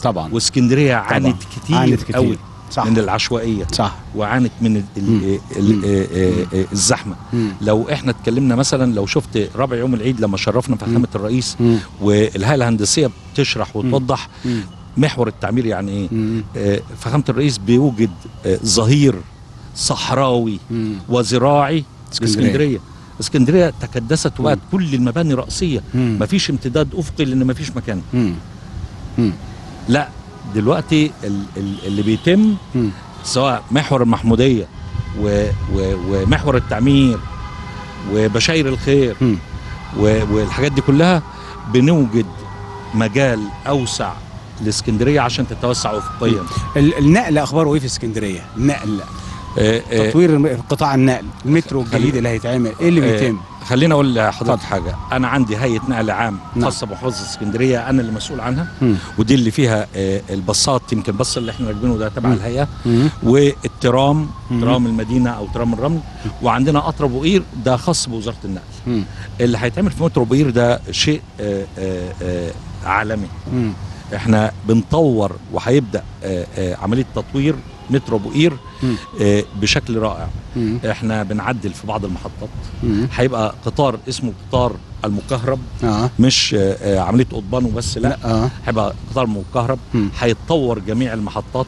طبعا واسكندريه عانت كتير, عانت كتير. قوي صح. من العشوائيه صح وعانت من ال ال ال ال ال الزحمه مم. لو احنا اتكلمنا مثلا لو شفت رابع يوم العيد لما شرفنا فخامه الرئيس مم. والهيئه الهندسيه بتشرح وتوضح مم. محور التعمير يعني ايه مم. آه، فخامه الرئيس بيوجد آه، ظهير صحراوي مم. وزراعي اسكندرية. اسكندريه اسكندريه تكدست وبقت كل المباني رأسية مم. مفيش امتداد افقي لان مفيش مكان مم. مم. لا دلوقتي ال- ال- اللي بيتم مم. سواء محور المحموديه و و ومحور التعمير وبشاير الخير مم. و والحاجات دي كلها بنوجد مجال اوسع لاسكندريه عشان تتوسع افقيا ال- النقل اخباره ايه في اسكندريه النقل آه، آه، تطوير الم- قطاع النقل المترو خلي- الجديد اللي هيتعمل ايه اللي آه، بيتم خليني اقول لحضرتك اتفضل. حاجه انا عندي هيئه نقل عام نعم. خاصه بمحافظه اسكندريه انا اللي مسؤول عنها مم. ودي اللي فيها آه، الباصات يمكن الباص اللي احنا راكبينه ده تبع مم. الهيئه مم. والترام مم. ترام المدينه او ترام الرمل وعندنا قطر ابو قير ده خاص بوزاره النقل مم. اللي هيتعمل في مترو ابو قير ده شيء آه، آه، آه، عالمي مم. احنا بنطور وهيبدا آه، آه، عمليه تطوير مترو ابو قير مم. آه، بشكل رائع مم. احنا بنعدل في بعض المحطات مم. هيبقى قطار اسمه قطار المكهرب اه مش آه، آه، عمليه قضبان وبس لا اه هيبقى قطار مكهرب مم. هيتطور جميع المحطات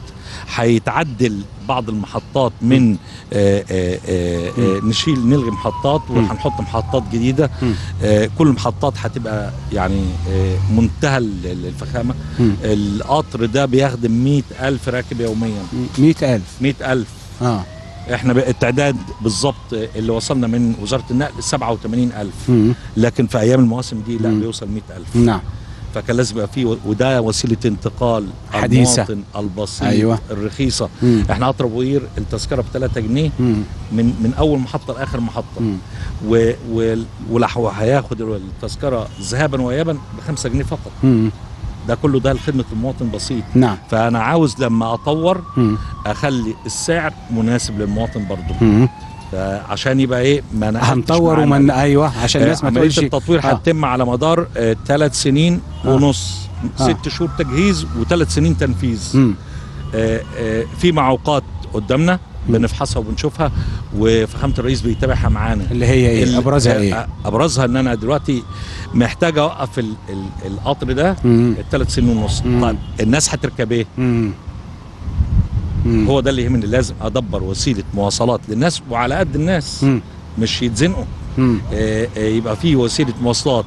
هيتعدل بعض المحطات من آه، آه، آه، آه، نشيل نلغي محطات وهنحط محطات جديده مم. آه، كل المحطات هتبقى يعني آه، منتهى ال- ال- الفخامه مم. القطر ده بيخدم 100 ألف راكب يوميا 100000 100 ألف اه احنا بقى التعداد بالظبط اللي وصلنا من وزاره النقل 87 ألف مم. لكن في ايام المواسم دي لا مم. بيوصل 100 ألف نعم فكان لازم يبقى فيه وده وسيله انتقال حديثة. المواطن البسيط أيوة. الرخيصه مم. احنا قطر ابو قير التذكره ب 3 جنيه مم. من من اول محطه لاخر محطه مم. و و ولو هياخد التذكره ذهابا وايابا ب 5 جنيه فقط مم. ده كله ده لخدمه المواطن بسيط نعم فانا عاوز لما اطور مم. اخلي السعر مناسب للمواطن برضه مم. عشان يبقى ايه ما نقلتش هنطور معانا. ومن ايوه عشان الناس ما عمليه تقولش التطوير آه. هتتم على مدار ثلاث سنين آه. ونص آه. ست شهور تجهيز وثلاث سنين تنفيذ مم. آه، آه، في معوقات قدامنا بنفحصها وبنشوفها وفخامه الرئيس بيتابعها معانا اللي هي ايه ال- ابرزها آه، ايه آه، ابرزها ان انا دلوقتي محتاج اوقف ال- ال- القطر ده مم. الثلاث سنين ونص مم. طيب الناس هتركب ايه مم. مم. هو ده اللي يهمني لازم ادبر وسيله مواصلات للناس وعلى قد الناس مم. مش يتزنقوا مم. آه، آه، يبقى في وسيله مواصلات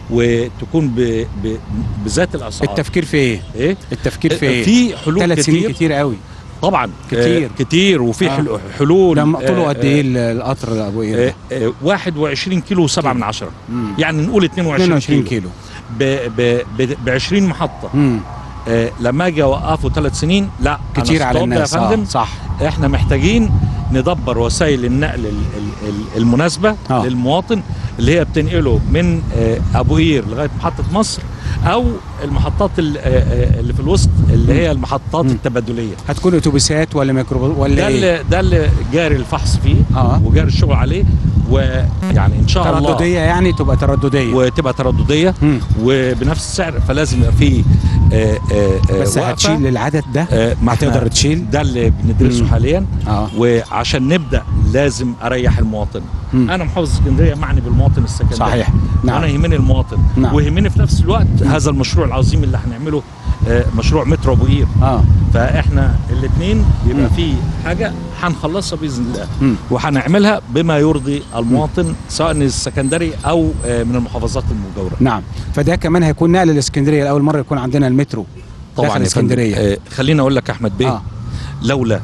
وتكون ب... ب... بذات الاسعار التفكير في ايه ايه التفكير في آه، ايه في حلول ثلاث سنين كتير كتير قوي طبعا كتير. آه كتير وفي آه. حلو- حلول لما طوله آه، قد ايه ال- القطر ابو قير آه، ده؟ آه، 21 كيلو و7 من عشرة مم. يعني نقول 22, 22 كيلو, كيلو ب ب ب 20 محطه مم. آه لما اجي اوقفه ثلاث سنين لا أنا كتير على ستوب الناس يا آه، فندم صح احنا محتاجين ندبر وسائل النقل ال- ال- ال- المناسبه آه. للمواطن اللي هي بتنقله من آه، ابو قير لغايه محطه مصر او المحطات ال- آه، آه، اللي في الوسط اللي هي المحطات مم. التبادليه هتكون اتوبيسات ولا ميكروباص ولا ده ايه اللي ده اللي جاري الفحص فيه آه. وجاري الشغل عليه ويعني ان شاء الله تردديه يعني تبقى تردديه وتبقى تردديه مم. وبنفس السعر فلازم يبقى فيه آه، آه، آه، بس وقفة. هتشيل العدد ده آه، ما إحنا هتقدر تشيل ده اللي بندرسه مم. حاليا اه وعشان نبدا لازم اريح المواطن مم. انا محافظ اسكندريه معني بالمواطن السكندري صحيح نعم. نعم انا يهمني المواطن نعم. ويهمني في نفس الوقت هذا المشروع العظيم اللي هنعمله آه، مشروع مترو ابو قير اه فاحنا الاثنين يبقى مم. في حاجه هنخلصها باذن الله مم. وهنعملها بما يرضي المواطن سواء السكندري او آه، من المحافظات المجاوره نعم فده كمان هيكون نقل الاسكندريه لاول مره يكون عندنا المترو داخل يا فندم. اسكندريه آه، خليني اقول لك يا احمد بيه اه لولا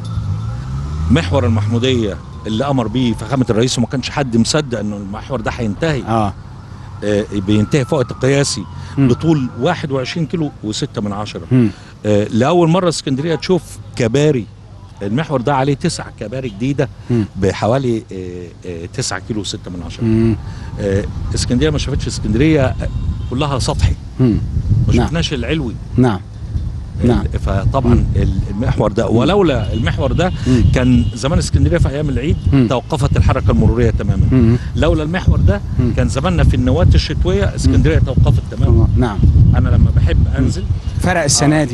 محور المحموديه اللي امر بيه فخامه الرئيس وما كانش حد مصدق انه المحور ده هينتهي اه آه، بينتهي في وقت قياسي مم. بطول 21 كيلو و6 من عشرة مم. آه، لاول مره اسكندريه تشوف كباري المحور ده عليه تسع كباري جديده مم. بحوالي 9 كيلو و6 من عشرة مم. آه، اسكندريه ما شافتش اسكندريه كلها سطحي مم. ما نعم. شفناش العلوي نعم نعم. ال- فطبعا ال- المحور ده ولولا المحور ده مم. كان زمان اسكندريه في ايام العيد مم. توقفت الحركه المروريه تماما مم. لولا المحور ده مم. كان زماننا في النواه الشتويه اسكندريه توقفت تماما نعم انا لما بحب انزل فرق السنه دي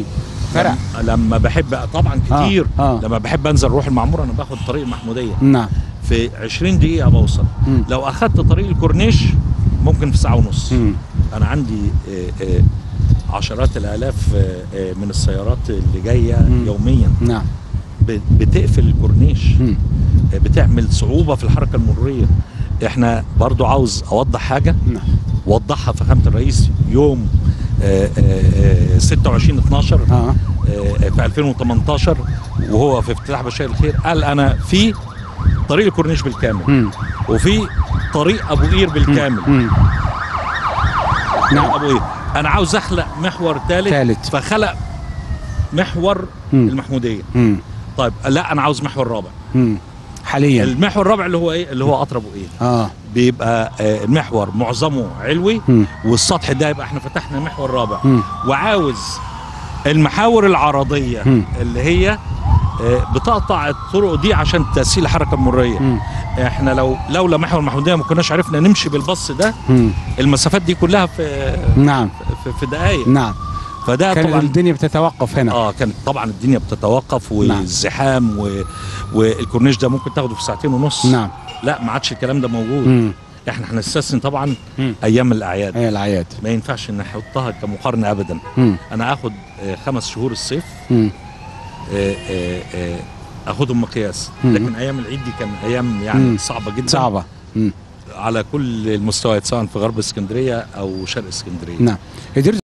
فرق لما- لما بحب طبعا كتير آه، آه. لما بحب انزل اروح المعموره انا باخد طريق المحموديه نعم في 20 دقيقه بوصل مم. لو اخدت طريق الكورنيش ممكن في ساعه ونص مم. انا عندي آه، آه، عشرات الالاف آه، آه، من السيارات اللي جايه مم. يوميا نعم ب- بتقفل الكورنيش مم. آه، بتعمل صعوبه في الحركه المروريه احنا برضو عاوز اوضح حاجه نعم وضحها فخامه الرئيس يوم آه، آه، آه، 26 12 اه آه، في 2018 وهو في افتتاح بشاير الخير قال انا في طريق الكورنيش بالكامل مم. وفي طريق ابو قير بالكامل مم. نعم ابو قير انا عاوز اخلق محور ثالث ثالث. فخلق محور مم. المحموديه مم. طيب لا انا عاوز محور رابع مم. حاليا المحور الرابع اللي هو ايه اللي هو قطر ابو قير اه بيبقى آه، المحور معظمه علوي مم. والسطح ده يبقى احنا فتحنا محور رابع مم. وعاوز المحاور العرضيه مم. اللي هي آه، بتقطع الطرق دي عشان تسهيل الحركه المروريه مم. احنا لو لولا محور المحموديه ما كناش عرفنا نمشي بالباص ده مم. المسافات دي كلها في نعم في, في دقائق نعم فده كان طبعا الدنيا بتتوقف هنا اه كانت طبعا الدنيا بتتوقف نعم. والزحام و... والكورنيش ده ممكن تاخده في ساعتين ونص نعم لا ما عادش الكلام ده موجود مم. احنا هنستثني طبعا مم. ايام الاعياد هي العياد ما ينفعش نحطها كمقارنه ابدا مم. انا اخد آه، خمس شهور الصيف مم. آه، آه، آه، اخدهم مقياس مم. لكن ايام العيد دي كان ايام يعني مم. صعبه جدا صعبة مم. على كل المستويات سواء في غرب اسكندريه او شرق اسكندريه نعم قدرت